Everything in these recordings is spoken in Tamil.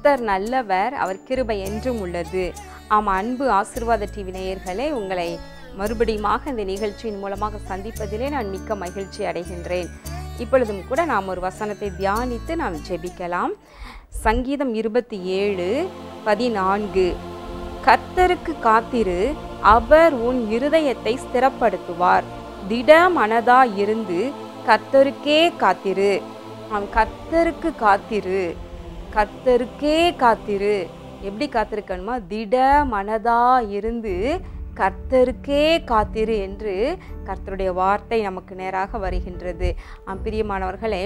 கர்த்தர் நல்லவர் அவர் கிருபை என்றும் உள்ளது ஆம் அன்பு ஆசிர்வாத டிவி நேயர்களே உங்களை மறுபடியுமாக இந்த நிகழ்ச்சியின் மூலமாக சந்திப்பதிலே நான் மிக்க மகிழ்ச்சி அடைகின்றேன் இப்பொழுதும் கூட நாம் ஒரு வசனத்தை தியானித்து நாம் ஜெபிக்கலாம் சங்கீதம் இருபத்தி ஏழு பதினான்கு கர்த்தருக்கு காத்திரு அவர் உன் இருதயத்தை ஸ்திரப்படுத்துவார் திட மனதா இருந்து கர்த்தருக்கே காத்திரு அவன் கர்த்தருக்கு காத்திரு கர்த்தருக்கே காத்திரு எப்படி காத்திருக்கணுமா திட மனதா இருந்து கர்த்தருக்கே காத்திரு என்று கர்த்தருடைய வார்த்தை நமக்கு நேராக வருகின்றது ஆம், பிரியமானவர்களே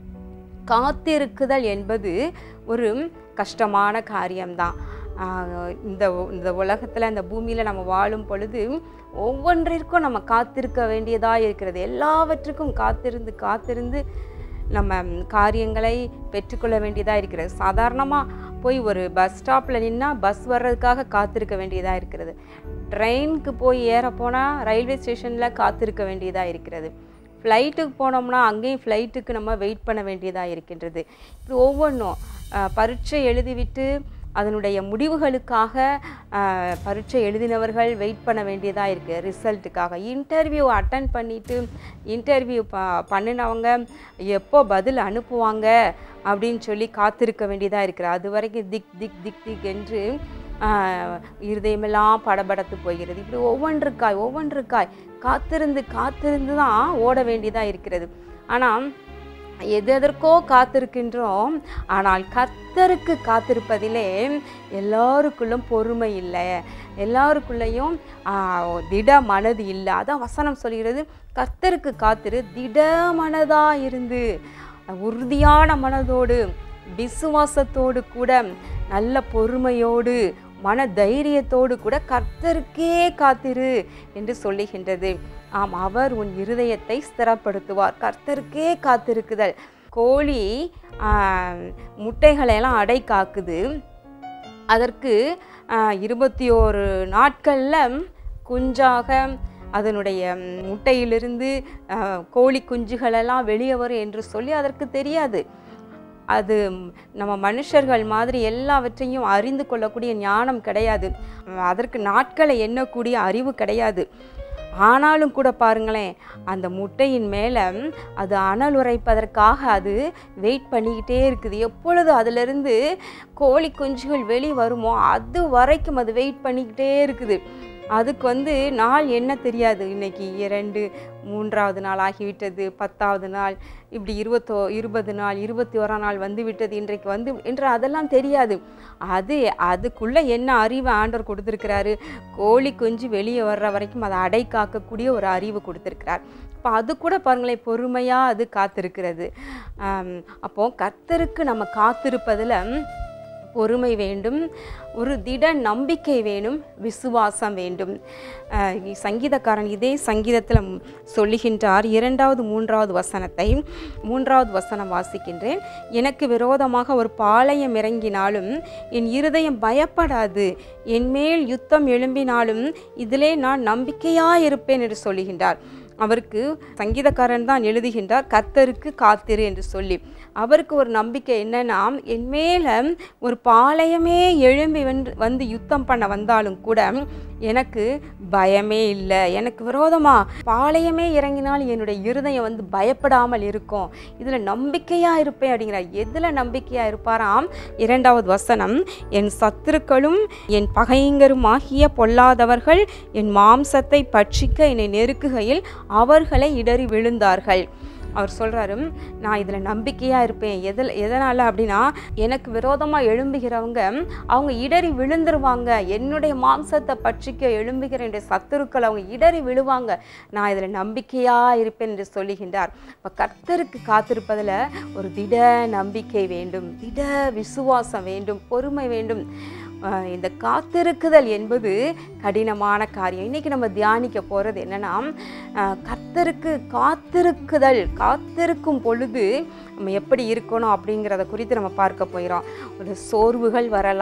காத்திருக்குதல் என்பது ஒரு கஷ்டமான காரியம்தான் ஆஹ் இந்த உ- இந்த உலகத்தில் இந்த பூமியில் நம்ம வாழும் பொழுது ஒவ்வொன்றிற்கும் நம்ம காத்திருக்க வேண்டியதாக இருக்கிறது எல்லாவற்றுக்கும் காத்திருந்து காத்திருந்து நம்ம காரியங்களை பெற்றுக்கொள்ள வேண்டியதாக இருக்கிறது சாதாரணமாக போய் ஒரு பஸ் ஸ்டாப்பில் நின்னா பஸ் வர்றதுக்காக காத்திருக்க வேண்டியதாக இருக்கிறது ட்ரெயினுக்கு போய் ஏற போனால் ரயில்வே ஸ்டேஷனில் காத்திருக்க வேண்டியதாக இருக்கிறது ஃப்ளைட்டுக்கு போனோம்னா அங்கேயும் ஃப்ளைட்டுக்கு நம்ம வெயிட் பண்ண வேண்டியதாக இருக்கின்றது இப்படி ஒவ்வொன்றும் அஹ், பரீட்சை எழுதிவிட்டு அதனுடைய முடிவுகளுக்காக அஹ், பரீட்சை எழுதினவர்கள் வெயிட் பண்ண வேண்டியதாக இருக்குது ரிசல்ட்டுக்காக இன்டர்வியூ அட்டன் பண்ணிவிட்டு இன்டர்வியூ ப பண்ணினவங்க எப்போ பதில் அனுப்புவாங்க அப்படின்னு சொல்லி காத்திருக்க வேண்டியதாக இருக்குது அது வரைக்கும் திக் திக் திக் திக் என்று ஆஹ், இருதயமெல்லாம் படபடத்து போகிறது இப்படி ஒவ்வொன்றுக்காய் ஒவ்வொன்றுக்காய் காத்திருந்து காத்திருந்து தான் ஓட வேண்டியதாக இருக்கிறது ஆனால் எது எதற்கோ காத்திருக்கின்றோம் ஆனால் கர்த்தருக்கு காத்திருப்பதிலே எல்லாருக்குள்ளும் பொறுமை இல்லை எல்லாருக்குள்ளேயும் ஆஹ், திட மனது இல்லை அதான் வசனம் சொல்கிறது கர்த்தருக்கு காத்திரு திட மனதா இருந்து உறுதியான மனதோடு விசுவாசத்தோடு கூட நல்ல பொறுமையோடு மன தைரியத்தோடு கூட கர்த்தருக்கே காத்திரு என்று சொல்லுகின்றது ஆம் அவர் உன் இருதயத்தை ஸ்திரப்படுத்துவார் கர்த்தருக்கே காத்திருக்குதல் கோழி ஆஹ், முட்டைகளை எல்லாம் அடை காக்குது அதற்கு ஆஹ், இருபத்தி ஓரு நாட்களில் குஞ்சாக அதனுடைய ம், முட்டையிலிருந்து ஆஹ், கோழி குஞ்சுகளெல்லாம் வெளியே வரும் என்று சொல்லி அதற்கு தெரியாது அது ம், நம்ம மனுஷர்கள் மாதிரி எல்லாவற்றையும் அறிந்து கொள்ளக்கூடிய ஞானம் கிடையாது அதற்கு நாட்களை எண்ணக்கூடிய அறிவு கிடையாது ஆனாலும் கூட பாருங்களேன் அந்த முட்டையின் மேலே அது அனல் உரைப்பதற்காக அது வெயிட் பண்ணிக்கிட்டே இருக்குது எப்பொழுது அதிலிருந்து கோழி குஞ்சுகள் வெளி வருமோ அது வரைக்கும் அது வெயிட் பண்ணிக்கிட்டே இருக்குது அதுக்கு வந்து நாள் என்ன தெரியாது இன்னைக்கு இரண்டு மூன்றாவது நாள் ஆகிவிட்டது பத்தாவது நாள் இப்படி இருபத்தோ இருபது நாள் இருபத்தி ஓராம் நாள் வந்து விட்டது இன்றைக்கு வந்து என்று அதெல்லாம் தெரியாது அது அதுக்குள்ளே என்ன அறிவு ஆண்டவர் கொடுத்துருக்கிறாரு கோழி குஞ்சு வெளியே வர்ற வரைக்கும் அதை அடை காக்கக்கூடிய ஒரு அறிவு கொடுத்துருக்கிறார் இப்போ அது கூட பாருங்களேன் பொறுமையாக அது காத்திருக்கிறது ஆம், அப்போ கர்த்தருக்கு நம்ம காத்திருப்பதில் பொறுமை வேண்டும் ஒரு திட நம்பிக்கை வேணும் விசுவாசம் வேண்டும் அஹ் சங்கீதக்காரன் இதே சங்கீதத்தில் சொல்லுகின்றார் இரண்டாவது மூன்றாவது வசனத்தை மூன்றாவது வசனம் வாசிக்கின்றேன் எனக்கு விரோதமாக ஒரு பாளையம் இறங்கினாலும் என் இருதயம் பயப்படாது என் மேல் யுத்தம் எழும்பினாலும் இதிலே நான் நம்பிக்கையாக இருப்பேன் என்று சொல்லுகின்றார் அவருக்கு சங்கீதக்காரன் தான் எழுதுகின்றார் கர்த்தருக்கு காத்திரு என்று சொல்லி அவருக்கு ஒரு நம்பிக்கை என்னன்னா என் மேலே ஒரு பாளையமே எழும்பி வந்து வந்து யுத்தம் பண்ண வந்தாலும் கூட எனக்கு பயமே இல்லை எனக்கு விரோதமா பாளையமே இறங்கினால் என்னுடைய இருதயம் வந்து பயப்படாமல் இருக்கும் இதில் நம்பிக்கையாக இருப்பேன் அப்படிங்கிறார் எதில் நம்பிக்கையாக இருப்பாராம் இரண்டாவது வசனம் என் சத்துருக்களும் என் பகைங்கரும் ஆகிய பொல்லாதவர்கள் என் மாம்சத்தை பட்சிக்க என்னை நெருக்குகையில் அவர்களை இடறி விழுந்தார்கள் அவர் சொல்கிறாரு நான் இதில் நம்பிக்கையாக இருப்பேன் எதில் எதனால் அப்படின்னா எனக்கு விரோதமாக எழும்புகிறவங்க அவங்க இடறி விழுந்துருவாங்க என்னுடைய மாம்சத்தை பட்சிக்க எழும்புகிற என்னுடைய சத்துருக்கள் அவங்க இடறி விழுவாங்க நான் இதில் நம்பிக்கையாக இருப்பேன் என்று சொல்லுகின்றார் இப்போ கர்த்தருக்கு காத்திருப்பதில் ஒரு திட நம்பிக்கை வேண்டும் திட விசுவாசம் வேண்டும் பொறுமை வேண்டும் ஆஹ் இந்த காத்திருக்குதல் என்பது கடினமான காரியம் இன்னைக்கு நம்ம தியானிக்க போகிறது என்னன்னா ஆஹ் கர்த்தருக்கு காத்திருக்குதல் காத்திருக்கும் பொழுது நம்ம எப்படி இருக்கணும் அப்படிங்கிறத குறித்து நம்ம பார்க்க போகிறோம் ஒரு சோர்வுகள் வரலாம்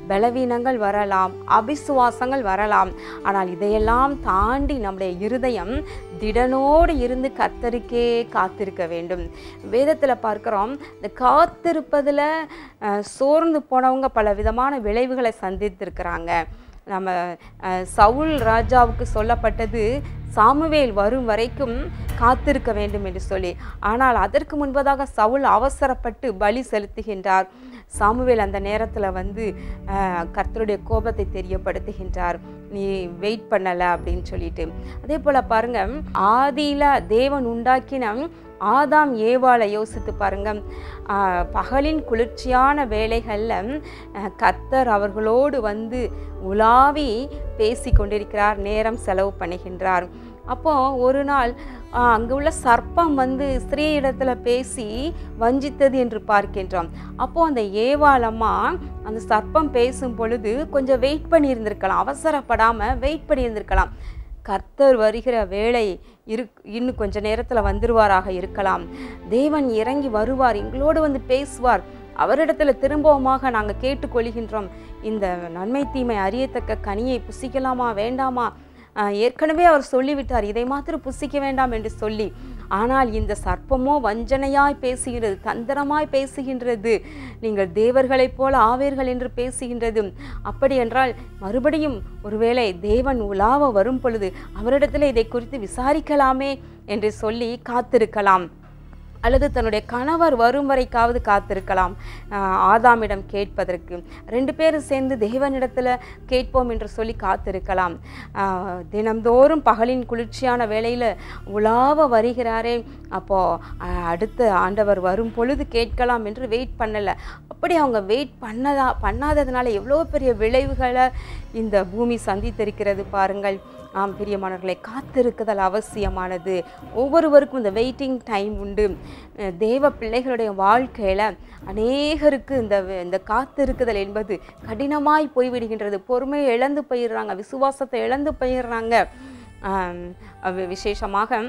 பலவீனங்கள் வரலாம் அபிசுவாசங்கள் வரலாம் ஆனால் இதையெல்லாம் தாண்டி நம்முடைய இருதயம் திடனோடு இருந்து கர்த்தருக்கே காத்திருக்க வேண்டும் வேதத்தில் பார்க்குறோம் இந்த காத்திருப்பதில் அஹ், சோர்ந்து போனவங்க பல விதமான விளைவுகளை சந்தித்திருக்கிறாங்க நம்ம அஹ், சவுல் ராஜாவுக்கு சொல்லப்பட்டது சாமுவேல் வரும் வரைக்கும் காத்திருக்க வேண்டும் என்று சொல்லி ஆனால் அதற்கு முன்பதாக சவுல் அவசரப்பட்டு பலி செலுத்துகின்றார் சாமுவேல் அந்த நேரத்தில் வந்து அஹ், கர்த்தருடைய கோபத்தை தெரியப்படுத்துகின்றார் நீ வெயிட் பண்ணலை அப்படின்னு சொல்லிட்டு அதே போல் பாருங்க ஆதியில தேவன் உண்டாக்கின ஆதாம் ஏவாளை யோசித்து பாருங்க ஆஹ், பகலின் குளிர்ச்சியான வேலைகளில் கர்த்தர் அவர்களோடு வந்து உலாவி பேசி கொண்டிருக்கிறார் நேரம் செலவு பண்ணுகின்றார் அப்போ ஒரு நாள் ஆஹ், அங்கு உள்ள சர்ப்பம் வந்து ஸ்திரீ இடத்துல பேசி வஞ்சித்தது என்று பார்க்கின்றோம் அப்போ அந்த ஏவாளம்மா அந்த சர்ப்பம் பேசும் பொழுது கொஞ்சம் வெயிட் பண்ணியிருந்திருக்கலாம் அவசரப்படாமல் வெயிட் பண்ணியிருந்திருக்கலாம் கர்த்தர் வருகிற வேளை இரு இன்னும் கொஞ்ச நேரத்தில் வந்துருவாராக இருக்கலாம் தேவன் இறங்கி வருவார் எங்களோடு வந்து பேசுவார் அவரிடத்துல திரும்பவுமாக நாங்கள் கேட்டுக்கொள்கின்றோம் இந்த நன்மை தீமை அறியத்தக்க கனியை புசிக்கலாமா வேண்டாமா ஆஹ் ஏற்கனவே அவர் சொல்லிவிட்டார் இதை மாத்திரம் புசிக்க வேண்டாம் என்று சொல்லி ஆனால் இந்த சர்ப்பமோ வஞ்சனையாய் பேசுகிறது தந்திரமாய் பேசுகின்றது நீங்கள் தேவர்களைப் போல ஆவீர்கள் என்று பேசுகின்றது அப்படி என்றால் மறுபடியும் ஒருவேளை தேவன் உலாவ வரும் பொழுது அவரிடத்தில் இதை குறித்து விசாரிக்கலாமே என்று சொல்லி காத்திருக்கலாம் அல்லது தன்னுடைய கணவர் வரும் வரைக்காவது காத்திருக்கலாம் ஆஹ் ஆதாமிடம் கேட்பதற்கு ரெண்டு பேரும் சேர்ந்து தேவனிடத்தில் கேட்போம் என்று சொல்லி காத்திருக்கலாம் ஆஹ் தினம்தோறும் பகலின் குளிர்ச்சியான வேளையில் உலாவ வருகிறாரே அப்போது அடுத்த ஆண்டவர் வரும் பொழுது கேட்கலாம் என்று வெயிட் பண்ணலை அப்படி அவங்க வெயிட் பண்ணதா பண்ணாததுனால எவ்வளோ பெரிய விளைவுகளை இந்த பூமி சந்தித்திருக்கிறது பாருங்கள் ஆம் பிரியமானவர்களை காத்திருக்குதல் அவசியமானது ஒவ்வொருவருக்கும் இந்த வெயிட்டிங் டைம் உண்டு அஹ் தேவ பிள்ளைகளுடைய வாழ்க்கையில் அநேகருக்கு இந்த வே- இந்த காத்திருக்குதல் என்பது கடினமாய் போய்விடுகின்றது பொறுமையை இழந்து போயிடுறாங்க விசுவாசத்தை இழந்து போயிடுறாங்க ஆம், அது விசேஷமாக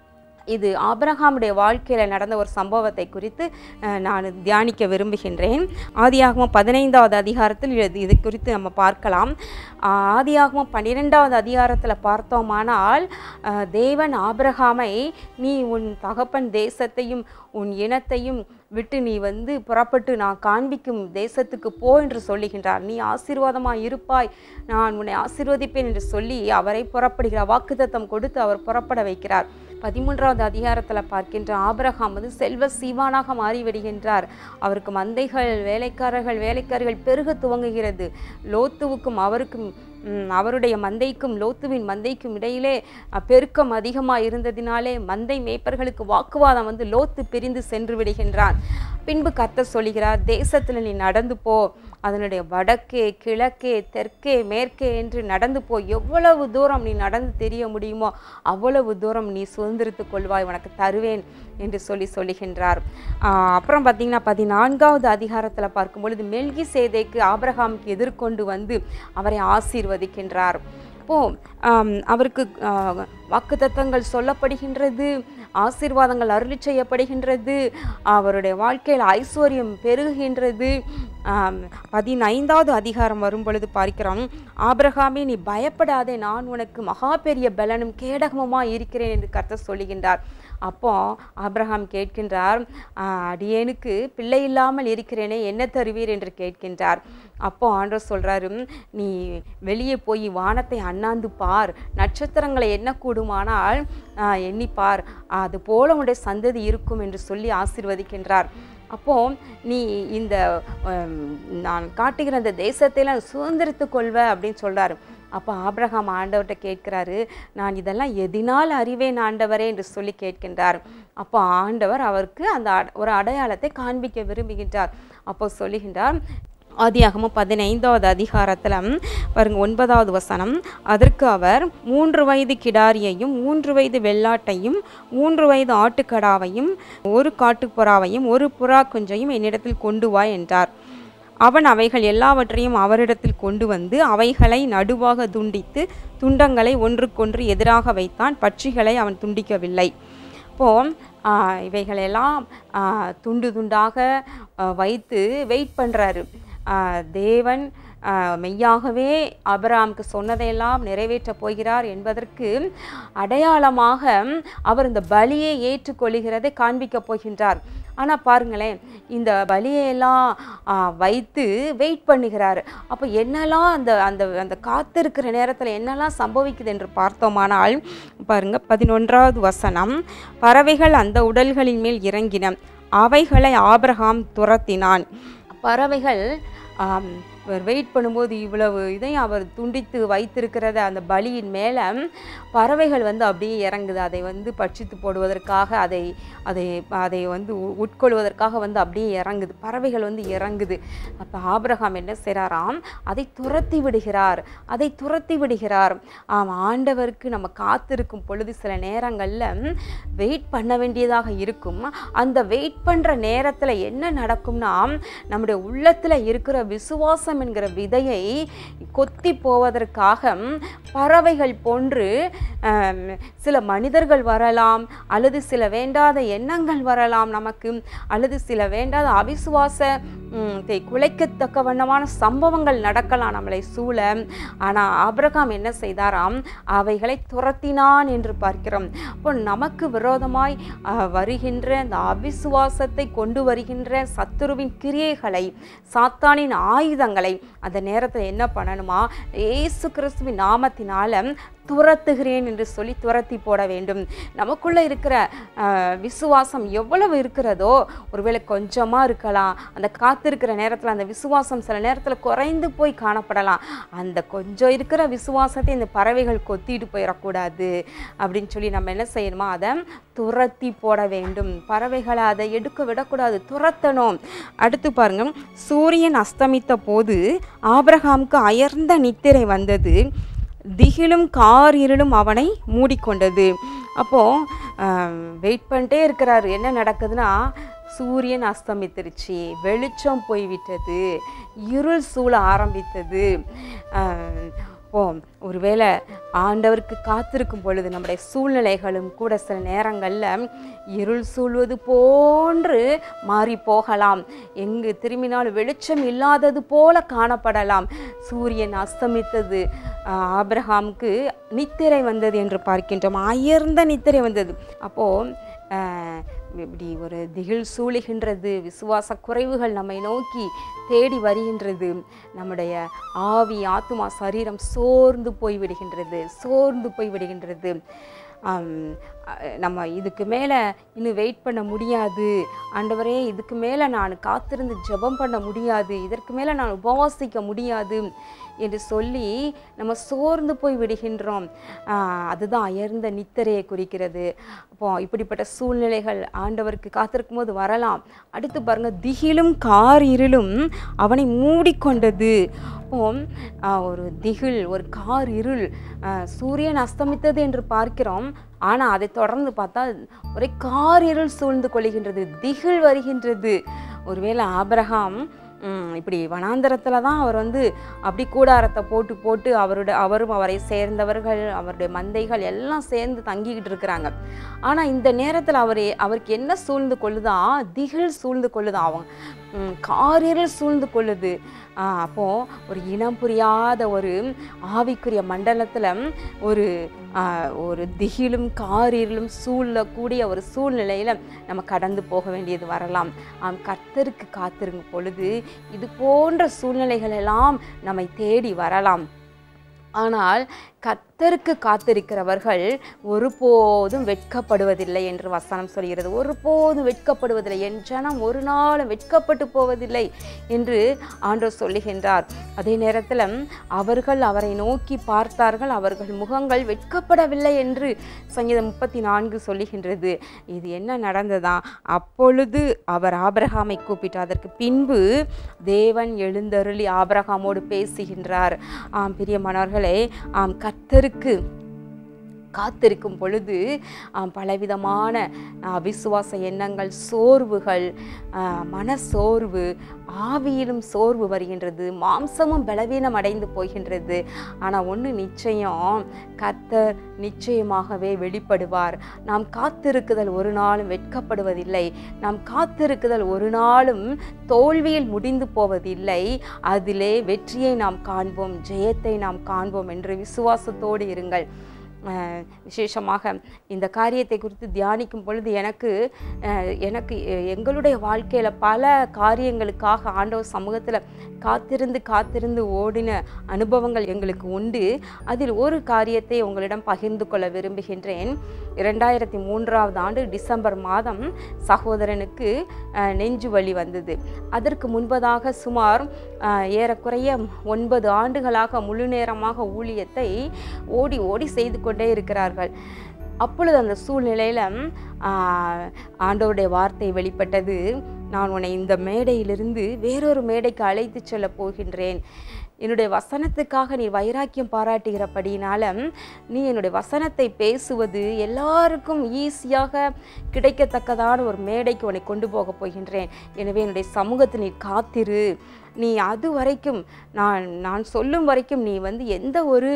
இது ஆபிரகாமுடைய வாழ்க்கையில் நடந்த ஒரு சம்பவத்தை குறித்து அஹ், நான் தியானிக்க விரும்புகின்றேன் ஆதியாகமம் பதினைந்தாவது அதிகாரத்தில் இது இது குறித்து நம்ம பார்க்கலாம் ஆஹ், ஆதியாகமம் பன்னிரெண்டாவது அதிகாரத்தில் பார்த்தோமானால் அஹ், தேவன் ஆபிரகாமை நீ உன் தகப்பன் தேசத்தையும் உன் இனத்தையும் விட்டு நீ வந்து புறப்பட்டு நான் காண்பிக்கும் தேசத்துக்கு போ என்று சொல்லுகின்றார் நீ ஆசீர்வாதமாய் இருப்பாய் நான் உன்னை ஆசீர்வதிப்பேன் என்று சொல்லி அவரை புறப்படுகிறார் வாக்குத்தத்தம் கொடுத்து அவர் புறப்பட வைக்கிறார் பதிமூன்றாவது அதிகாரத்தில் பார்க்கின்ற ஆபிரகாம் வந்து செல்வ சீவானாக மாறிவிடுகின்றார் அவருக்கு மந்தைகள் வேலைக்காரர்கள் வேலைக்காரிகள் பெருக துவங்குகிறது லோத்துவுக்கும் அவருக்கும் ம், அவருடைய மந்தைக்கும் லோத்துவின் மந்தைக்கும் இடையிலே அ, பெருக்கம் அதிகமாக இருந்ததினாலே மந்தை மேய்ப்பர்களுக்கு வாக்குவாதம் வந்து லோத்து பிரிந்து சென்று விடுகின்றான் பின்பு கர்த்தர் சொல்கிறார் தேசத்தில் நீ நடந்து போ அதனுடைய வடக்கே கிழக்கே தெற்கே மேற்கே என்று நடந்து போ எவ்வளவு தூரம் நீ நடந்து தெரிய முடியுமோ அவ்வளவு தூரம் நீ சுதந்திரித்துக் கொள்வாய் உனக்கு தருவேன் என்று சொல்லி சொல்லுகின்றார் ஆஹ் அப்புறம் பார்த்தீங்கன்னா பதினான்காவது அதிகாரத்தில் பார்க்கும் பொழுது மெல்கி சேதைக்கு ஆபிரகாமுக்கு எதிர்கொண்டு வந்து அவரை ஆசீர்வதிக்கின்றார் அப்போ ஆம், அவருக்கு வாக்குத்தத்தங்கள் சொல்லப்படுகின்றது ஆசீர்வாதங்கள் அருளி செய்யப்படுகின்றது அவருடைய வாழ்க்கையில் ஐஸ்வர்யம் பெருகுகின்றது ஆம், பதினைந்தாவது அதிகாரம் வரும் பொழுது பார்க்கிறோம் ஆபிரகாமே நீ பயப்படாதே நான் உனக்கு மகா பெரிய பலனும் கேடகமுமாய் இருக்கிறேன் என்று கர்த்தர் சொல்லுகின்றார் அப்போ ஆபிரகாம் கேட்கின்றார் "ஆஹ், அடியேனுக்கு பிள்ளை இல்லாமல் இருக்கிறேனே என்ன தருவீர் என்று கேட்கின்றார் அப்போ ஆண்டவர் சொல்றாரு நீ வெளியே போய் வானத்தை அண்ணாந்து பார் நட்சத்திரங்களை எண்ணக்கூடுமானால் ஆஹ், எண்ணிப்பார் அது போல உன்னுடைய சந்ததி இருக்கும் என்று சொல்லி ஆசீர்வதிக்கின்றார் அப்போ நீ இந்த ஹம், நான் காட்டுகிற அந்த தேசத்தையெல்லாம் சுதந்திரித்து கொள்வ அப்படின்னு சொல்றாரு அப்போ ஆபிரகாம் ஆண்டவர்கிட்ட கேட்கிறாரு நான் இதெல்லாம் எதினால் அறிவேன் ஆண்டவரே என்று சொல்லி கேட்கின்றார் அப்போ ஆண்டவர் அவருக்கு அந்த அட- ஒரு அடையாளத்தை காண்பிக்க விரும்புகின்றார் அப்போ சொல்லுகின்றார் ஆதியாகமம் பதினைந்தாவது அதிகாரத்தில் பாருங்க ஒன்பதாவது வசனம் அதற்கு அவர் மூன்று வயது கிடாரியையும் மூன்று வயது வெள்ளாட்டையும் மூன்று வயது ஆட்டுக்கடாவையும் ஒரு காட்டுப்புறாவையும் ஒரு புறா குஞ்சையும் என்னிடத்தில் கொண்டு வா என்றார் அவன் அவைகள் எல்லாவற்றையும் அவரிடத்தில் கொண்டு வந்து அவைகளை நடுவாக துண்டித்து துண்டங்களை ஒன்றுக்கொன்று எதிராக வைத்தான் பட்சிகளை அவன் துண்டிக்கவில்லை இப்போ ஆஹ், இவைகளெல்லாம் ஆஹ், துண்டு துண்டாக ஆஹ், வைத்து வெயிட் பண்ணுறாரு தேவன் ஆஹ், மெய்யாகவே ஆபிரகாமுக்கு சொன்னதையெல்லாம் நிறைவேற்றப் போகிறார் என்பதற்கு அடையாளமாக அவர் இந்த பலியை ஏற்றுக்கொள்கிறதை காண்பிக்கப் போகின்றார் ஆனால் பாருங்களேன் இந்த பலியெல்லாம் ஆஹ், வைத்து வெயிட் பண்ணுகிறார் அப்போ என்னெல்லாம் அந்த அந்த அந்த காத்திருக்கிற நேரத்தில் என்னெல்லாம் சம்பவிக்குது என்று பார்த்தோமானால் பாருங்க பதினொன்றாவது வசனம் பறவைகள் அந்த உடல்களின் மேல் இறங்கின அவைகளை ஆபிரகாம் துரத்தினான் பறவைகள் ஆம், இவர் வெயிட் பண்ணும்போது இவ்வளவு இதையும் அவர் துண்டித்து வைத்திருக்கிறத அந்த பலியின் மேலே பறவைகள் வந்து அப்படியே இறங்குது அதை வந்து பட்சித்து போடுவதற்காக அதை அதை அதை வந்து உ- உட்கொள்வதற்காக வந்து அப்படியே இறங்குது பறவைகள் வந்து இறங்குது அப்போ ஆபிரகாம் என்ன செய்கிறாராம் அதை துரத்தி விடுகிறார் அதை துரத்தி விடுகிறார் ஆம் ஆண்டவருக்கு நம்ம காத்திருக்கும் பொழுது சில நேரங்களில் வெயிட் பண்ண வேண்டியதாக இருக்கும் அந்த வெயிட் பண்ணுற நேரத்தில் என்ன நடக்கும்னா நம்முடைய உள்ளத்தில் இருக்கிற விசுவாசம் என்கிற விதையை கொத்தி போவதற்காக பறவைகள் போன்று ஆம், சில மனிதர்கள் வரலாம் அல்லது சில வேண்டாத எண்ணங்கள் வரலாம் நமக்கு அல்லது சில வேண்டாத அவிசுவாச ம், தை குலைக்கத்தக்க வண்ணமான சம்பவங்கள் நடக்கலாம் நம்மளை சூழ ஆனால் ஆபிரகாம் என்ன செய்தாராம் அவைகளை துரத்தினான் என்று பார்க்கிறோம் அப்போ நமக்கு விரோதமாய் ஆ, வருகின்ற அந்த அவிசுவாசத்தை கொண்டு வருகின்ற சத்துருவின் கிரியைகளை சாத்தானின் ஆயுதங்களை அந்த நேரத்தில் என்ன பண்ணணுமா ஏசு கிறிஸ்துவின் நாமத்தினால துரத்துகிறேன் என்று சொல்லி துரத்தி போட வேண்டும் நமக்குள்ள இருக்கிற ஆஹ், விசுவாசம் எவ்வளவு இருக்கிறதோ ஒருவேளை கொஞ்சமாக இருக்கலாம் அந்த காத்திருக்கிற நேரத்தில் அந்த விசுவாசம் சில நேரத்தில் குறைந்து போய் காணப்படலாம் அந்த கொஞ்சம் இருக்கிற விசுவாசத்தை இந்த பறவைகள் கொத்திட்டு போயிடக்கூடாது அப்படின்னு சொல்லி நம்ம என்ன செய்யணுமா அதை துரத்தி போட வேண்டும் பறவைகளை அதை எடுக்க விடக்கூடாது துரத்தணும் அடுத்து பாருங்க சூரியன் அஸ்தமித்த போது ஆபிரகாமுக்கு அயர்ந்த நித்திரை வந்தது திகிலும் கார் இருளும் அவனை மூடிக்கொண்டது அப்போது வெயிட் பண்ணிட்டே இருக்கிறாரு என்ன நடக்குதுன்னா சூரியன் அஸ்தமித்திருச்சு வெளிச்சம் போய்விட்டது இருள் சூழ ஆரம்பித்தது ஆஹ், ஓ ஒருவேளை ஆண்டவருக்கு காத்திருக்கும் பொழுது நம்முடைய சூழ்நிலைகளும் கூட சில நேரங்களில் இருள் சூழ்வது போன்று மாறி போகலாம் எங்கு திரும்பினாலும் வெளிச்சம் இல்லாதது போல காணப்படலாம் சூரியன் அஸ்தமித்தது ஆஹ், ஆபிரகாமுக்கு நித்திரை வந்தது என்று பார்க்கின்றோம் அயர்ந்த நித்திரை வந்தது அப்போது இப்படி ஒரு திகில் சூழுகின்றது விசுவாச குறைவுகள் நம்மை நோக்கி தேடி வருகின்றது நம்முடைய ஆவி ஆத்துமா சரீரம் சோர்ந்து போய் விடுகின்றது சோர்ந்து போய் விடுகின்றது ஆம், அஹ், நம்ம இதுக்கு மேலே இன்னும் வெயிட் பண்ண முடியாது ஆண்டவரே இதுக்கு மேலே நான் காத்திருந்து ஜெபம் பண்ண முடியாது இதற்கு மேலே நான் உபவாசிக்க முடியாது என்று சொல்லி நம்ம சோர்ந்து போய் விடுகின்றோம் ஆஹ், அதுதான் அயர்ந்த நித்திரையை குறிக்கிறது அப்போ இப்படிப்பட்ட சூழ்நிலைகள் ஆண்டவருக்கு காத்திருக்கும் போது வரலாம் அடுத்து பாருங்க திகிலும் கார் இருளும் அவனை மூடிக்கொண்டது அப்போ ஆஹ், ஒரு திகில் ஒரு கார் இருள் ஆஹ், சூரியன் அஸ்தமித்தது என்று பார்க்கிறோம் ஆனால் அதை தொடர்ந்து பார்த்தா ஒரே கார் இருள் சூழ்ந்து கொள்கின்றது திகில் வருகின்றது ஒருவேளை ஆபிரகாம் ம், இப்படி வனாந்தரத்தில் தான் அவர் வந்து அப்படி கூடாரத்தை போட்டு போட்டு அவருடைய அவரும் அவரை சேர்ந்தவர்கள் அவருடைய மந்தைகள் எல்லாம் சேர்ந்து தங்கிக்கிட்டு இருக்கிறாங்க ஆனால் இந்த நேரத்தில் அவர் அவருக்கு என்ன சூழ்ந்து கொள்ளுதான் திகில் சூழ்ந்து கொள்ளுதான் அவன் ம், காரிருள் சூழ்ந்து கொள்ளுது ஆ, அப்போ ஒரு இனம் புரியாத ஒரு ஆவிக்குரிய மண்டலத்தில் ஒரு ஆ, ஒரு திகிலும் காரிருளும் சூழக்கூடிய ஒரு சூழ்நிலையில் நம்ம கடந்து போக வேண்டியது வரலாம் ஆம் கர்த்தருக்கு காத்திருங்க பொழுது இது போன்ற சூழ்நிலைகள் எல்லாம் நம்மை தேடி வரலாம் ஆனால் கர்த்தருக்கு காத்திருக்கிறவர்கள் ஒருபோதும் வெட்கப்படுவதில்லை என்று வசனம் சொல்கிறது ஒருபோதும் வெட்கப்படுவதில்லை என் ஜனம் ஒரு நாளும் வெட்கப்பட்டு போவதில்லை என்று ஆண்டவர் சொல்லுகின்றார் அதே நேரத்தில் அவர்கள் அவரை நோக்கி பார்த்தார்கள் அவர்கள் முகங்கள் வெட்கப்படவில்லை என்று சங்கீதம் முப்பத்தி நான்கு சொல்லுகின்றது இது என்ன நடந்ததா அப்பொழுது அவர் ஆபிரகாமை கூப்பிட்டார் அதற்கு பின்பு தேவன் எழுந்தருளி ஆபிரகாமோடு பேசுகின்றார் ஆம் பிரியமானவர்களே ஆம் கர்த்தருக்கு காத்திருக்கும் பொழுது ஆஹ், பலவிதமான ஆஹ், விசுவாச எண்ணங்கள் சோர்வுகள் ஆஹ், மனசோர்வு ஆவியிலும் சோர்வு வருகின்றது மாம்சமும் பலவீனம் அடைந்து போகின்றது ஆனால் ஒன்று நிச்சயம் கர்த்தர் நிச்சயமாகவே வெளிப்படுவார் நாம் காத்திருக்குதல் ஒரு நாளும் வெட்கப்படுவதில்லை நாம் காத்திருக்குதல் ஒரு நாளும் தோல்வியில் முடிந்து போவதில்லை அதிலே வெற்றியை நாம் காண்போம் ஜெயத்தை நாம் காண்போம் என்று விசுவாசத்தோடு இருங்கள் அஹ் விசேஷமாக இந்த காரியத்தை குறித்து தியானிக்கும் பொழுது எனக்கு அஹ் எனக்கு எ- எங்களுடைய வாழ்க்கையில் பல காரியங்களுக்காக ஆண்டவர் சமூகத்தில் காத்திருந்து காத்திருந்து ஓடின அனுபவங்கள் எங்களுக்கு உண்டு அதில் ஒரு காரியத்தை உங்களிடம் பகிர்ந்து கொள்ள விரும்புகின்றேன் இரண்டாயிரத்தி மூன்றாவது ஆண்டு டிசம்பர் மாதம் சகோதரனுக்கு அஹ், நெஞ்சு வலி வந்தது அதற்கு முன்பதாக சுமார் அஹ், ஏறக்குறைய ஒன்பது ஆண்டுகளாக முழு நேரமாக ஊழியத்தை ஓடி ஓடி செய்து கொண்டே இருக்கிறார்கள் அப்பொழுது அந்த சூழ்நிலையில் ஆண்டவருடைய வார்த்தை வெளிப்பட்டது நான் உன்னை இந்த மேடையிலிருந்து வேறொரு மேடைக்கு அழைத்து செல்ல போகின்றேன் என்னுடைய வசனத்துக்காக நீ வைராக்கியம் பாராட்டுகிறபடினால நீ என்னுடைய வசனத்தை பேசுவது எல்லாருக்கும் ஈஸியாக கிடைக்கத்தக்கதான ஒரு மேடைக்கு உன்னை கொண்டு போக போகின்றேன் எனவே என்னுடைய சமூகத்தில் நீ காத்திரு நீ அது வரைக்கும் நான் நான் சொல்லும் வரைக்கும் நீ வந்து எந்த ஒரு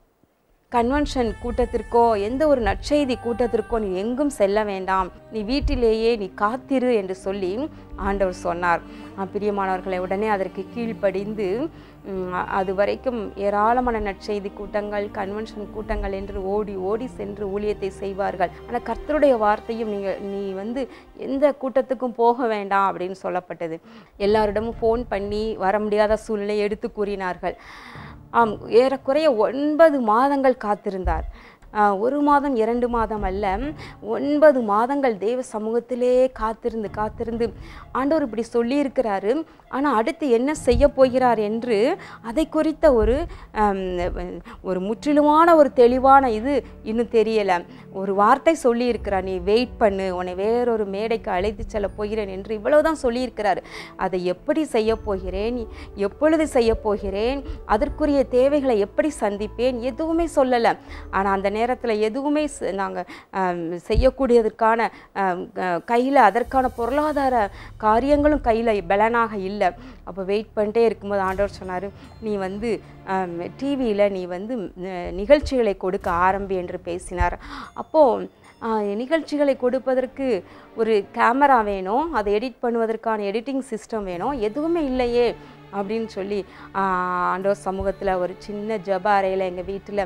கன்வென்ஷன் கூட்டத்திற்கோ எந்த ஒரு நற்செய்தி கூட்டத்திற்கோ நீ எங்கும் செல்ல வேண்டாம் நீ வீட்டிலேயே நீ காத்திரு என்று சொல்லி ஆண்டவர் சொன்னார் ஆ, பிரியமானவர்களை உடனே அதற்கு கீழ்ப்படிந்து ம், அது வரைக்கும் ஏராளமான நற்செய்தி கூட்டங்கள் கன்வென்ஷன் கூட்டங்கள் என்று ஓடி ஓடி சென்று ஊழியத்தை செய்வார்கள் ஆனால் கர்த்தருடைய வார்த்தையும் நீங்கள் நீ வந்து எந்த கூட்டத்துக்கும் போக வேண்டாம் அப்படின்னு சொல்லப்பட்டது எல்லாரிடமும் ஃபோன் பண்ணி வர முடியாத சூழ்நிலை எடுத்து கூறினார்கள் ஆம் ஏறக்குறைய ஒன்பது மாதங்கள் காத்திருந்தார் ஆஹ், ஒரு மாதம் இரண்டு மாதம் அல்ல ஒன்பது மாதங்கள் தேவ சமூகத்திலே காத்திருந்து காத்திருந்து ஆண்டவர் இப்படி சொல்லியிருக்கிறாரு ஆனால் அடுத்து என்ன செய்ய போகிறார் என்று அதை குறித்த ஒரு ஆம், ஒரு முற்றிலுமான ஒரு தெளிவான இது இன்னும் தெரியலை ஒரு வார்த்தை சொல்லியிருக்கிறார் நீ வெயிட் பண்ணு உன்னை வேறொரு மேடைக்கு அழைத்து செல்ல போகிறேன் என்று இவ்வளவுதான் சொல்லியிருக்கிறார் அதை எப்படி செய்ய போகிறேன் எப்பொழுது செய்ய போகிறேன் அதற்குரிய தேவைகளை எப்படி சந்திப்பேன் எதுவுமே சொல்லலை ஆனால் அந்த நேரத்தில் எதுவுமே நாங்கள் செய்யக்கூடியதற்கான கையில் அதற்கான பொருளாதார காரியங்களும் கையில் பலனாக இல்லை அப்போ வெயிட் பண்ணிட்டே இருக்கும்போது ஆண்டவர் சொன்னார் நீ வந்து டிவியில் நீ வந்து அஹ், நிகழ்ச்சிகளை கொடுக்க ஆரம்பி என்று பேசினார் அப்போது நிகழ்ச்சிகளை கொடுப்பதற்கு ஒரு கேமரா வேணும் அதை எடிட் பண்ணுவதற்கான எடிட்டிங் சிஸ்டம் வேணும் எதுவுமே இல்லையே அப்படின்னு சொல்லி ஆஹ், ஆண்டவர் சமூகத்தில் ஒரு சின்ன ஜப அறையில் எங்கள் வீட்டில்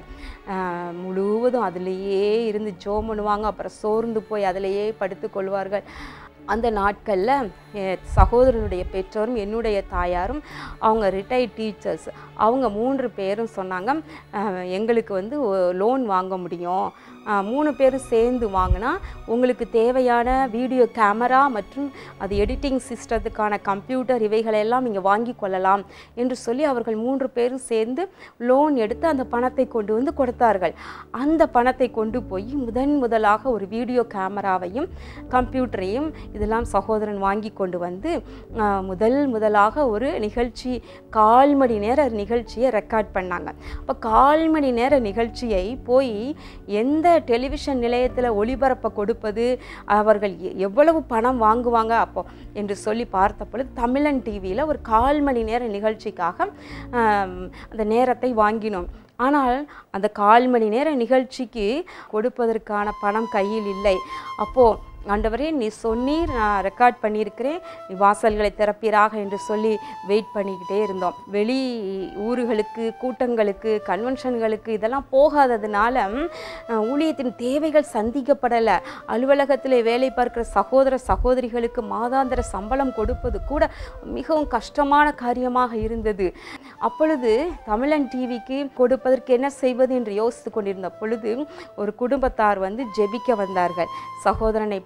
முழுவதும் அதிலேயே இருந்து ஜோம் பண்ணுவாங்க அப்புறம் சோர்ந்து போய் அதிலேயே படுத்துக்கொள்வார்கள் அந்த நாட்களில் சகோதரனுடைய பெற்றோரும் என்னுடைய தாயாரும் அவங்க ரிட்டையர்ட் டீச்சர்ஸ் அவங்க மூன்று பேரும் சொன்னாங்க அஹ், எங்களுக்கு வந்து லோன் வாங்க முடியும் அஹ், மூணு பேரும் சேர்ந்து வாங்கினா உங்களுக்கு தேவையான வீடியோ கேமரா மற்றும் அது எடிட்டிங் சிஸ்டத்துக்கான கம்ப்யூட்டர் இவைகளெல்லாம் நீங்கள் வாங்கி கொள்ளலாம் என்று சொல்லி அவர்கள் மூன்று பேரும் சேர்ந்து லோன் எடுத்து அந்த பணத்தை கொண்டு வந்து கொடுத்தார்கள் அந்த பணத்தை கொண்டு போய் முதன் முதலாக ஒரு வீடியோ கேமராவையும் கம்ப்யூட்டரையும் இதெல்லாம் சகோதரன் வாங்கி கொண்டு வந்து ஆஹ், முதல் முதலாக ஒரு நிகழ்ச்சி கால் மணி நேர நிகழ்ச்சியை ரெக்கார்ட் பண்ணாங்க அப்போ கால் மணி நேர நிகழ்ச்சியை போய் எந்த டெலிவிஷன் நிலையத்தில் ஒளிபரப்ப கொடுப்பது அவர்கள் எ- எவ்வளவு பணம் வாங்குவாங்க அப்போ என்று சொல்லி பார்த்த பொழுது தமிழன் டிவியில் ஒரு கால் மணி நேர நிகழ்ச்சிக்காக ஆம், அந்த நேரத்தை வாங்கினோம் ஆனால் அந்த கால் மணி நேர நிகழ்ச்சிக்கு கொடுப்பதற்கான பணம் கையில் இல்லை அப்போது ஆண்டவரே நீ சொன்னீர் நான் ரெக்கார்ட் பண்ணியிருக்கிறேன் நீ வாசல்களை திறப்பீராக என்று சொல்லி வெயிட் பண்ணிக்கிட்டே இருந்தோம் வெளி ஊர்களுக்கு கூட்டங்களுக்கு கன்வென்ஷன்களுக்கு இதெல்லாம் போகாததுனால ம், அஹ், ஊழியத்தின் தேவைகள் சந்திக்கப்படலை அலுவலகத்தில் வேலை பார்க்கிற சகோதர சகோதரிகளுக்கு மாதாந்திர சம்பளம் கொடுப்பது கூட மிகவும் கஷ்டமான காரியமாக இருந்தது அப்பொழுது தமிழன் டிவிக்கு கொடுப்பதற்கு என்ன செய்வது என்று யோசித்து கொண்டிருந்த பொழுது ஒரு குடும்பத்தார் வந்து ஜெபிக்க வந்தார்கள் சகோதரனை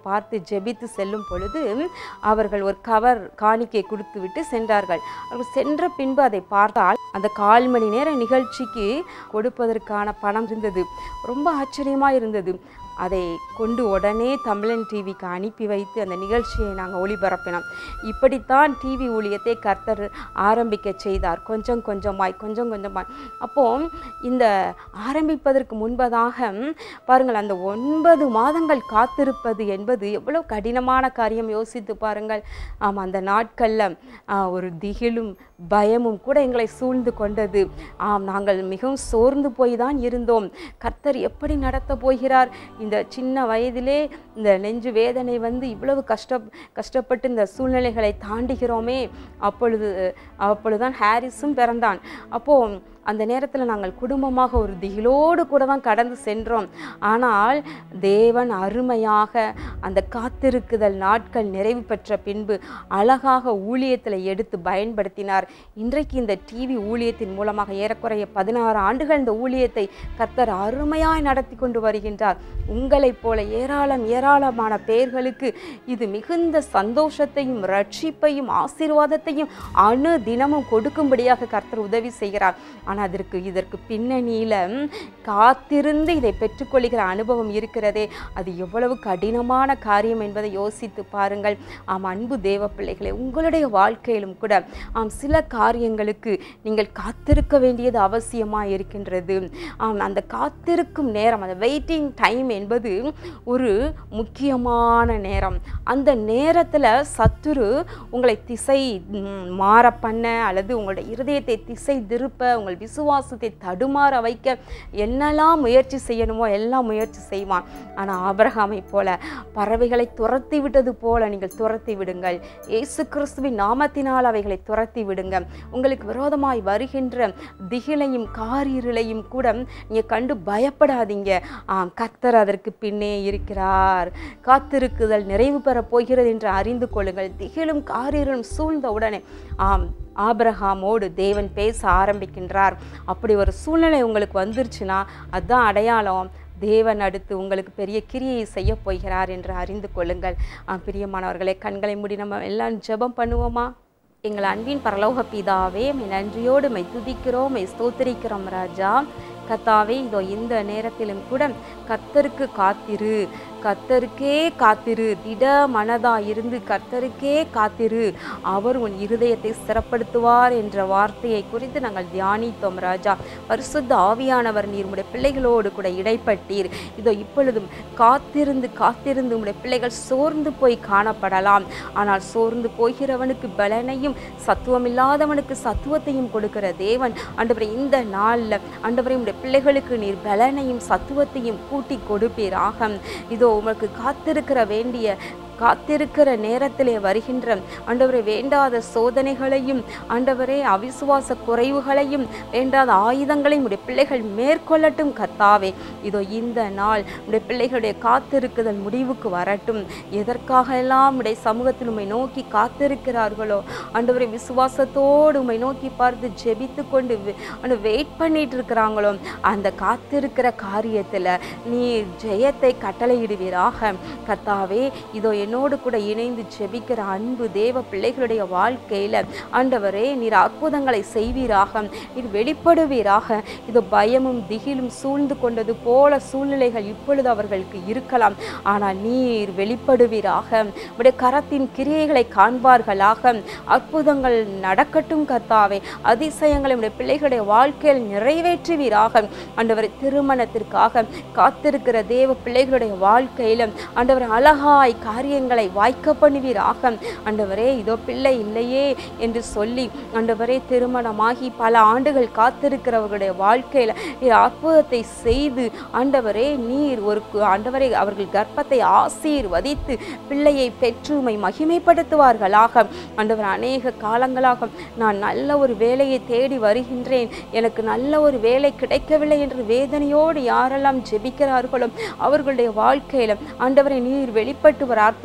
பார்த்து ஜெபித்து செல்லும் பொழுது அவர்கள் ஒரு கவர் காணிக்கை கொடுத்து விட்டு சென்றார்கள் அவர்கள் சென்ற பின்பு அதை பார்த்தால் அந்த கால் மணி நேர நிகழ்ச்சிக்கு கொடுப்பதற்கான பணம் இருந்தது ரொம்ப ஆச்சரியமாக இருந்தது அதை கொண்டு உடனே தமிழன் டிவிக்கு அனுப்பி வைத்து அந்த நிகழ்ச்சியை நாங்கள் ஒளிபரப்பினோம் இப்படித்தான் டிவி ஊழியத்தை கர்த்தர் ஆரம்பிக்க செய்தார் கொஞ்சம் கொஞ்சமாய் கொஞ்சம் கொஞ்சமாய் அப்போ இந்த ஆரம்பிப்பதற்கு முன்பதாக பாருங்கள் அந்த ஒன்பது மாதங்கள் காத்திருப்பது என்பது எவ்வளவு கடினமான காரியம் யோசித்து பாருங்கள் ஆமாம் அந்த நாட்களில் ஒரு திகிலும் பயமும் கூட எங்களை சூழ்ந்து கொண்டது ஆம் நாங்கள் மிகவும் சோர்ந்து போய் தான் இருந்தோம் கர்த்தர் எப்படி நடத்த போகிறார் இந்த சின்ன வயதிலே இந்த நெஞ்சு வேதனை வந்து இவ்வளவு கஷ்ட கஷ்டப்பட்டு இந்த சூழ்நிலைகளை தாண்டுகிறோமே அப்பொழுது அப்பொழுதுதான் ஹாரிஸும் பிறந்தான் அப்போ அந்த நேரத்தில் நாங்கள் குடும்பமாக ஒரு திகிலோடு கூட தான் கடந்து சென்றோம் ஆனால் தேவன் அருமையாக அந்த காத்திருக்குதல் நாட்கள் நிறைவு பெற்ற பின்பு அழகாக ஊழியத்தில் எடுத்து பயன்படுத்தினார் இன்றைக்கு இந்த டிவி ஊழியத்தின் மூலமாக ஏறக்குறைய பதினாறு ஆண்டுகள் இந்த ஊழியத்தை கர்த்தர் அருமையாய் நடத்தி கொண்டு வருகின்றார் உங்களைப் போல ஏராளம் ஏராளமான பேர்களுக்கு இது மிகுந்த சந்தோஷத்தையும் ரட்சிப்பையும் ஆசீர்வாதத்தையும் அணு தினமும் கொடுக்கும்படியாக கர்த்தர் உதவி செய்கிறார் ஆனால் அதற்கு இதற்கு பின்னணியில் காத்திருந்து இதை பெற்றுக்கொள்கிற அனுபவம் இருக்கிறதே அது எவ்வளவு கடினமான காரியம் என்பதை யோசித்து பாருங்கள் ஆம் அன்பு தேவ பிள்ளைகளே உங்களுடைய வாழ்க்கையிலும் கூட ஆம் சில காரியங்களுக்கு நீங்கள் காத்திருக்க வேண்டியது அவசியமாக இருக்கின்றது ஆம் அந்த காத்திருக்கும் நேரம் அந்த வெயிட்டிங் டைம் என்பது ஒரு முக்கியமான நேரம் அந்த நேரத்தில் சத்துரு உங்களை திசை ம், மாற பண்ண அல்லது உங்களுடைய இருதயத்தை திசை திருப்ப உங்கள் விசுவாசத்தை தடுமாற வைக்க என்னெல்லாம் முயற்சி செய்யணுமோ எல்லாம் முயற்சி செய்வான் ஆனால் ஆபிரகாமை போல பறவைகளை துரத்தி விட்டது போல நீங்கள் துரத்தி விடுங்கள் இயேசு கிறிஸ்துவின் நாமத்தினால் அவைகளை துரத்தி விடுங்க உங்களுக்கு விரோதமாய் வருகின்ற திகிலையும் காரிருளையும் கூட நீங்கள் கண்டு பயப்படாதீங்க ஆம் கர்த்தர் அதற்கு பின்னே இருக்கிறார் காத்திருக்குதல் நிறைவு பெறப் போகிறது என்று அறிந்து கொள்ளுங்கள் திகிலும் காரிருளும் சூழ்ந்த உடனே ஆம் ஆபிரகாமோடு தேவன் பேச ஆரம்பிக்கின்றார் அப்படி ஒரு சூழ்நிலை உங்களுக்கு வந்துருச்சுன்னா அதுதான் அடையாளம் தேவன் அடுத்து உங்களுக்கு பெரிய கிரியை செய்ய போகிறார் என்று அறிந்து கொள்ளுங்கள் ஆ, பிரியமானவர்களே கண்களை மூடி நம்ம எல்லாம் ஜெபம் பண்ணுவோமா எங்கள் அன்பின் பரலோக பிதாவே மை நன்றியோடு மை துதிக்கிறோம் மை ஸ்தோத்திரிக்கிறோம் ராஜா கத்தாவே இதோ இந்த நேரத்திலும் கூட கத்தருக்கு காத்திரு கத்தருக்கே காத்திரு திட மனதா இருந்து கர்த்தருக்கே காத்திரு அவர் உன் இருதயத்தை ஸ்திரப்படுத்துவார் என்ற வார்த்தையை குறித்து நாங்கள் தியானித்தோம் ராஜா பரிசுத்த ஆவியானவர் நீர் உடைய பிள்ளைகளோடு கூட இடைப்பட்டீர் இதோ இப்பொழுதும் காத்திருந்து காத்திருந்து உடைய பிள்ளைகள் சோர்ந்து போய் காணப்படலாம் ஆனால் சோர்ந்து போகிறவனுக்கு பலனையும் சத்துவமில்லாதவனுக்கு சத்துவத்தையும் கொடுக்கிற தேவன் ஆண்டவரை இந்த நாளில் ஆண்டவரை உடைய பிள்ளைகளுக்கு நீர் பலனையும் சத்துவத்தையும் கூட்டி கொடுப்பீராக இதோ உமக்கு காத்திருக்கிற வேண்டிய காத்திருக்கிற நேரத்திலே வருகின்ற ஆண்டவரை வேண்டாத சோதனைகளையும் ஆண்டவரே அவிசுவாச குறைவுகளையும் வேண்டாத ஆயுதங்களையும் உடைய பிள்ளைகள் மேற்கொள்ளட்டும் கர்த்தாவே இதோ இந்த நாள் உடைய பிள்ளைகளுடைய காத்திருக்குதல் முடிவுக்கு வரட்டும் எதற்காக எல்லாம் உடைய சமூகத்தில் உம்மை நோக்கி காத்திருக்கிறார்களோ ஆண்டவரை விசுவாசத்தோடு உம்மை நோக்கி பார்த்து ஜெபித்து கொண்டு வே- ஆண்டு வெயிட் பண்ணிட்டு இருக்கிறாங்களோ அந்த காத்திருக்கிற காரியத்தில் நீ ஜெயத்தை கட்டளையிடுவீராக கர்த்தாவே இதோ என்னோடு கூட இணைந்து ஜெபிக்கிற அன்பு தேவ பிள்ளைகளுடைய வாழ்க்கையில் ஆண்டவரே நீர் அற்புதங்களை செய்வீராக நீர் வெளிப்படுவீராக இதோ பயமும் திகிலும் சூழ்ந்து கொண்டது போல சூழ்நிலைகள் இப்பொழுது அவர்களுக்கு இருக்கலாம் ஆனால் நீர் வெளிப்படுவீராக உடைய கரத்தின் கிரியைகளை காண்பார்களாக அற்புதங்கள் நடக்கட்டும் கர்த்தாவே அதிசயங்களை உடைய பிள்ளைகளுடைய வாழ்க்கையில் நிறைவேற்றுவீராக ஆண்டவர் திருமணத்திற்காக காத்திருக்கிற தேவ பிள்ளைகளுடைய வாழ்க்கையில ஆண்டவர் அழகாய் காரியங்களை வாய்க்க பண்ணுவீராக ஆண்டவரே இதோ பிள்ளை இல்லையே என்று சொல்லி ஆண்டவரே திருமணமாகி பல ஆண்டுகள் காத்திருக்கிறவர்களுடைய வாழ்க்கையில நீர் அற்புதத்தை செய்து ஆண்டவரே நீர் ஒரு கு- ஆண்டவரே அவர்கள் கர்ப்பத்தை ஆசீர்வதித்து பிள்ளையை பெற்று உம்மை மகிமைப்படுத்துவார்களாக ஆண்டவர் அநேக காலங்களாக நான் நல்ல ஒரு வேலையை தேடி வருகின்றேன் எனக்கு நல்ல ஒரு வேலை கிடைக்கவில்லை என்று வேதனையோடு யாரெல்லாம் ஜெபிக்கிறார்களோ அவர்களுடைய வாழ்க்கையில ஆண்டவரை நீர் வெளிப்பட்டு ஒரு அற்புத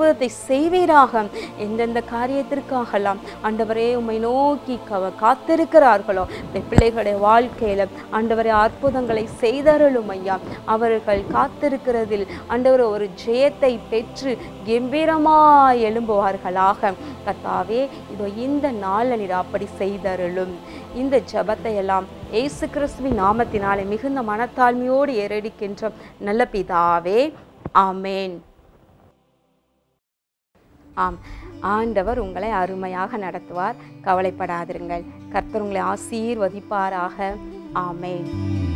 அற்புதத்தை செய்வீராக எந்தெந்த காரியத்திற்காகலாம் ஆண்டவரே உம்மை நோக்கி கவ காத்திருக்கிறார்களோ இந்த பிள்ளைகளுடைய வாழ்க்கையில ஆண்டவரே அற்புதங்களை செய்தருளும் ஐயா அவர்கள் காத்திருக்கிறதில் ஆண்டவர் ஒரு ஜெயத்தை பெற்று கம்பீரமாய் எழும்புவார்களாக கர்த்தாவே இதோ இந்த நாளில் அப்படி செய்தருளும் இந்த ஜெபத்தை எல்லாம் இயேசு கிறிஸ்துவின் நாமத்தினாலே மிகுந்த மனத்தாழ்மையோடு ஏறடிக்கின்ற நல்ல பிதாவே ஆமேன் ஆம் ஆண்டவர் உங்களை அருமையாக நடத்துவார் கவலைப்படாதிருங்கள் கர்த்தர் உங்களை ஆசீர்வதிப்பாராக ஆமேன்